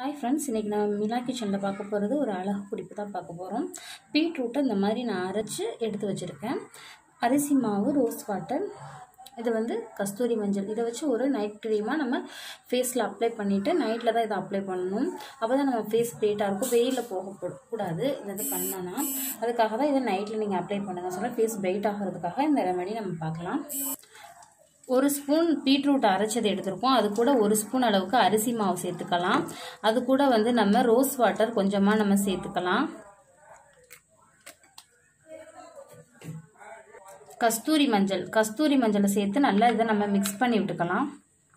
hi friends இன்றைக்கி நான் மிலா கிச்சனில் பார்க்க போகிறது ஒரு அழகு பிடிப்பு தான் பார்க்க போகிறோம் பீட்ரூட்டை இந்த மாதிரி நான் அரைச்சி எடுத்து வச்சுருக்கேன் அரிசி மாவு ரோஸ் வாட்டர் இது வந்து கஸ்தூரி மஞ்சள் இதை வச்சு ஒரு நைட் க்ரீமாக நம்ம ஃபேஸில் அப்ளை பண்ணிவிட்டு நைட்டில் தான் இதை அப்ளை பண்ணணும் அப்போ தான் நம்ம ஃபேஸ் பிரைட்டாக இருக்கும் வெயிலில் போக கூடாது இந்த இது பண்ணோன்னா அதுக்காக தான் இதை நைட்டில் நீங்கள் அப்ளை பண்ணுங்கள் சொல்ல ஃபேஸ் பிரைட் ஆகிறதுக்காக இந்த ரெமெடி நம்ம பார்க்கலாம் ஒரு ஸ்பூன் பீட்ரூட் அரைச்சது எடுத்திருக்கோம் அது கூட ஒரு ஸ்பூன் அளவுக்கு அரிசி மாவு சேர்த்துக்கலாம் அது கூட வந்து நம்ம ரோஸ் வாட்டர் கொஞ்சமாக நம்ம சேர்த்துக்கலாம் கஸ்தூரி மஞ்சள் கஸ்தூரி மஞ்சளை சேர்த்து நல்லா இதை நம்ம மிக்ஸ் பண்ணி விட்டுக்கலாம்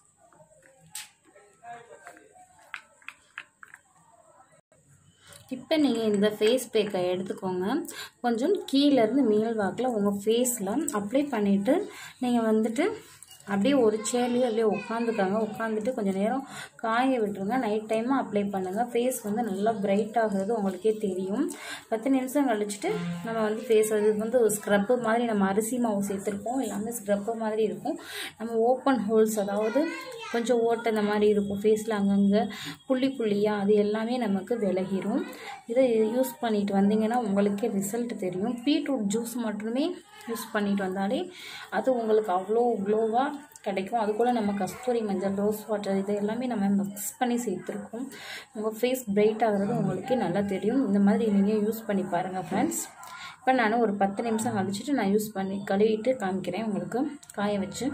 இப்போ நீங்கள் இந்த ஃபேஸ் பேக்கை எடுத்துக்கோங்க கொஞ்சம் கீழேருந்து மேல் வாக்கில் உங்கள் ஃபேஸில் அப்ளை பண்ணிவிட்டு நீங்கள் வந்துட்டு அப்படியே ஒரு சேர்லேயே அப்படியே உட்காந்துக்காங்க உட்காந்துட்டு கொஞ்சம் நேரம் காய விட்டுருங்க நைட் டைமாக அப்ளை பண்ணுங்கள் ஃபேஸ் வந்து நல்லா பிரைட் ஆகுறது உங்களுக்கே தெரியும் பத்து நிமிஷம் கழிச்சிட்டு நம்ம வந்து ஃபேஸ் இது வந்து ஒரு ஸ்க்ரப்பு மாதிரி நம்ம அரிசி மாவு சேர்த்துருக்கோம் எல்லாமே ஸ்க்ரப்பு மாதிரி இருக்கும் நம்ம ஓப்பன் ஹோல்ஸ் அதாவது கொஞ்சம் ஓட்டை இந்த மாதிரி இருக்கும் ஃபேஸில் அங்கங்கே புள்ளி புள்ளியாக அது எல்லாமே நமக்கு விலகிரும் இதை யூஸ் பண்ணிட்டு வந்தீங்கன்னா உங்களுக்கே ரிசல்ட் தெரியும் பீட்ரூட் ஜூஸ் மட்டுமே யூஸ் பண்ணிட்டு வந்தாலே அது உங்களுக்கு அவ்வளோ க்ளோவாக கிடைக்கும் அது கூட நம்ம கஸ்தூரி மஞ்சள் ரோஸ் வாட்டர் இது எல்லாமே நம்ம மிக்ஸ் பண்ணி சேர்த்துருக்கோம் உங்கள் ஃபேஸ் பிரைட் ஆகிறது உங்களுக்கே நல்லா தெரியும் இந்த மாதிரி நீங்கள் யூஸ் பண்ணி பாருங்கள் ஃப்ரெண்ட்ஸ் இப்போ நான் ஒரு பத்து நிமிஷம் கழிச்சிட்டு நான் யூஸ் பண்ணி கழுவிட்டு காமிக்கிறேன் உங்களுக்கு காய வச்சு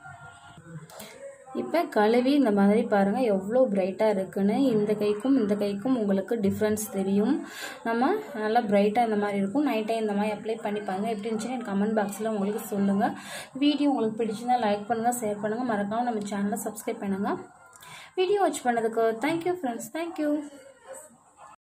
இப்போ கழுவி இந்த மாதிரி பாருங்கள் எவ்வளோ பிரைட்டாக இருக்குன்னு இந்த கைக்கும் இந்த கைக்கும் உங்களுக்கு டிஃப்ரென்ஸ் தெரியும் நம்ம நல்லா பிரைட்டாக இந்த மாதிரி இருக்கும் நைட் டைம் இந்த மாதிரி அப்ளை பண்ணி பாருங்கள் எப்படி இருந்துச்சுன்னு எனக்கு கமெண்ட் பாக்ஸில் உங்களுக்கு சொல்லுங்கள் வீடியோ உங்களுக்கு பிடிச்சிருந்தா லைக் பண்ணுங்கள் ஷேர் பண்ணுங்கள் மறக்காமல் நம்ம சேனலை சப்ஸ்கிரைப் பண்ணுங்கள் வீடியோ வாட்ச் பண்ணதுக்கு தேங்க்யூ ஃப்ரெண்ட்ஸ் தேங்க்யூ